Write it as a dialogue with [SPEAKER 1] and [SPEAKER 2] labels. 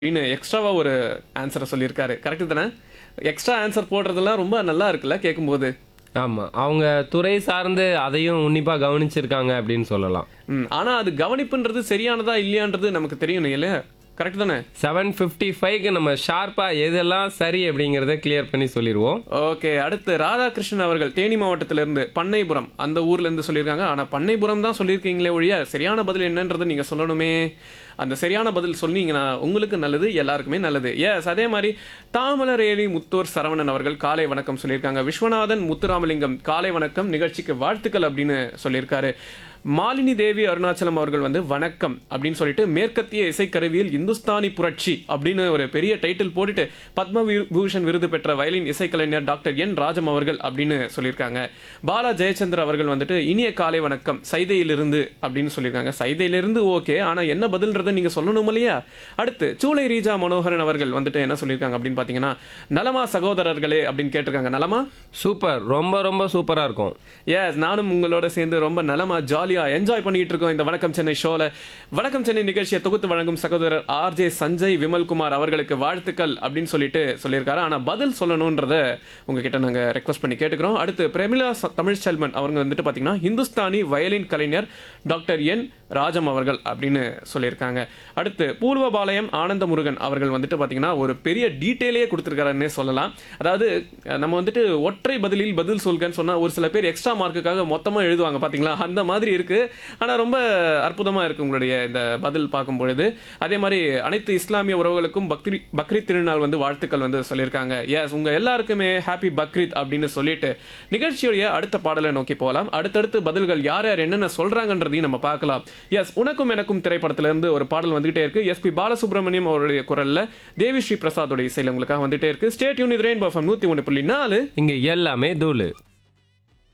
[SPEAKER 1] அப்படின்னு எக்ஸ்ட்ராவா ஒரு ஆன்சரை சொல்லியிருக்காரு கரெக்டு தானே எக்ஸ்ட்ரா ஆன்சர் போடுறதெல்லாம் ரொம்ப நல்லா இருக்குல்ல கேட்கும்போது
[SPEAKER 2] ஆமா அவங்க துறை சார்ந்து அதையும் உன்னிப்பா கவனிச்சிருக்காங்க அப்படின்னு சொல்லலாம்
[SPEAKER 1] ம் ஆனால் அது கவனிப்புன்றது சரியானதா இல்லையான்றது நமக்கு தெரியணும் இல்லையா கரெக்ட் தானே
[SPEAKER 2] செவன் ஃபிஃப்டி ஃபைவ்க்கு நம்ம ஷார்ப்பா எதெல்லாம் சரி அப்படிங்கிறத கிளியர் பண்ணி சொல்லிடுவோம்
[SPEAKER 1] ஓகே அடுத்து ராதாகிருஷ்ணன் அவர்கள் தேனி மாவட்டத்திலிருந்து பண்ணைபுரம் அந்த ஊர்ல இருந்து சொல்லியிருக்காங்க ஆனா பண்ணைபுரம் தான் சொல்லியிருக்கீங்களே ஒழிய சரியான பதில் என்னன்றது நீங்க சொல்லணுமே அந்த சரியான பதில் சொன்னீங்கன்னா உங்களுக்கு நல்லது எல்லாருக்குமே நல்லது எஸ் அதே மாதிரி தாமலரேலி முத்தூர் சரவணன் அவர்கள் காலை வணக்கம் சொல்லியிருக்காங்க விஸ்வநாதன் முத்துராமலிங்கம் காலை வணக்கம் நிகழ்ச்சிக்கு வாழ்த்துக்கள் அப்படின்னு சொல்லியிருக்காரு மாலினி தேவி அருணாச்சலம் அவர்கள் வந்து வணக்கம் அப்படின்னு சொல்லிட்டு மேற்கத்திய இசைக்கருவியில் இந்துஸ்தானி புரட்சி அப்படின்னு ஒரு பெரிய டைட்டில் போட்டுட்டு பத்ம வி- பூஷன் விருது பெற்ற வயலின் இசைக்கலைஞர் டாக்டர் என் ராஜம் அவர்கள் அப்படின்னு சொல்லியிருக்காங்க பாலா ஜெயச்சந்திர அவர்கள் வந்துட்டு இனிய காலை வணக்கம் சைதையிலிருந்து அப்படின்னு சொல்லியிருக்காங்க சைதையிலிருந்து ஓகே ஆனா என்ன பதில்ன்றதை நீங்க சொல்லணும் இல்லையா அடுத்து சூளை ரீஜா மனோகரன் அவர்கள் வந்துட்டு என்ன சொல்லியிருக்காங்க அப்படின்னு பாத்தீங்கன்னா நலமா சகோதரர்களே அப்படின்னு கேட்டிருக்காங்க நலமா
[SPEAKER 2] சூப்பர் ரொம்ப ரொம்ப சூப்பரா இருக்கும்
[SPEAKER 1] எஸ் நானும் உங்களோட சேர்ந்து ரொம்ப நலமா ஜாலியா என்ஜாய் பண்ணிட்டு இருக்கோம் இந்த வணக்கம் சென்னை ஷோல வணக்கம் சென்னை நிகழ்ச்சியை தொகுத்து வழங்கும் சகோதரர் ஆர்ஜே சஞ்சய் விமல்குமார் அவர்களுக்கு வாழ்த்துக்கள் அப்படின்னு சொல்லிட்டு சொல்லியிருக்காரு ஆனா பதில் சொல்லணுன்றத உங்ககிட்ட நாங்க ரெக்வஸ்ட் பண்ணி கேட்டுக்கிறோம் அடுத்து பிரமிளா ச- தமிழ் செல்வன் அவங்க வந்துட்டு பாத்தீங்கன்னா ஹிந்துஸ்தானி வயலின் கலைஞர் டாக்டர் என் ராஜம் அவர்கள் அப்படின்னு சொல்லியிருக்காங்க அடுத்து பூர்வபாளையம் ஆனந்த முருகன் அவர்கள் வந்துட்டு பாத்தீங்கன்னா ஒரு பெரிய டீட்டெயிலே கொடுத்துருக்காருன்னே சொல்லலாம் அதாவது அஹ், நம்ம வந்துட்டு ஒற்றை பதிலில் பதில் சொல்கன்னு சொன்னா ஒரு சில பேர் எக்ஸ்ட்ரா மார்க்குக்காக மொத்தமா எழுதுவாங்க பாத்தீங்களா அந்த மாதிரி இருக்கு ஆனா ரொம்ப அற்புதமா இருக்கு உங்களுடைய இந்த பதில் பார்க்கும் பொழுது அதே மாதிரி அனைத்து இஸ்லாமிய உறவுகளுக்கும் பக்ரி பக்ரீத் திருநாள் வந்து வாழ்த்துக்கள் வந்து சொல்லியிருக்காங்க எஸ் உங்க எல்லாருக்குமே ஹாப்பி பக்ரீத் அப்படின்னு சொல்லிட்டு நிகழ்ச்சியுடைய அடுத்த பாடலை நோக்கி போகலாம் அடுத்தடுத்து பதில்கள் யார் யார் என்னென்ன சொல்றாங்கன்றதையும் நம்ம பார்க்கலாம் எஸ் உனக்கும் எனக்கும் திரைப்படத்துல இருந்து ஒரு பாடல் வந்துகிட்டே இருக்கு எஸ்பி பாலசுப்ரமணியம் அவருடைய குரல்ல தேவி ஸ்ரீ பிரசாதோட இசையில உங்களுக்காக வந்துட்டே இருக்கு ஸ்டேட் யூனிட் ரெயின் பஃபம் நூத்தி ஒன்று புள்ளி நாலு
[SPEAKER 2] இங்க எல்லாமே தூளு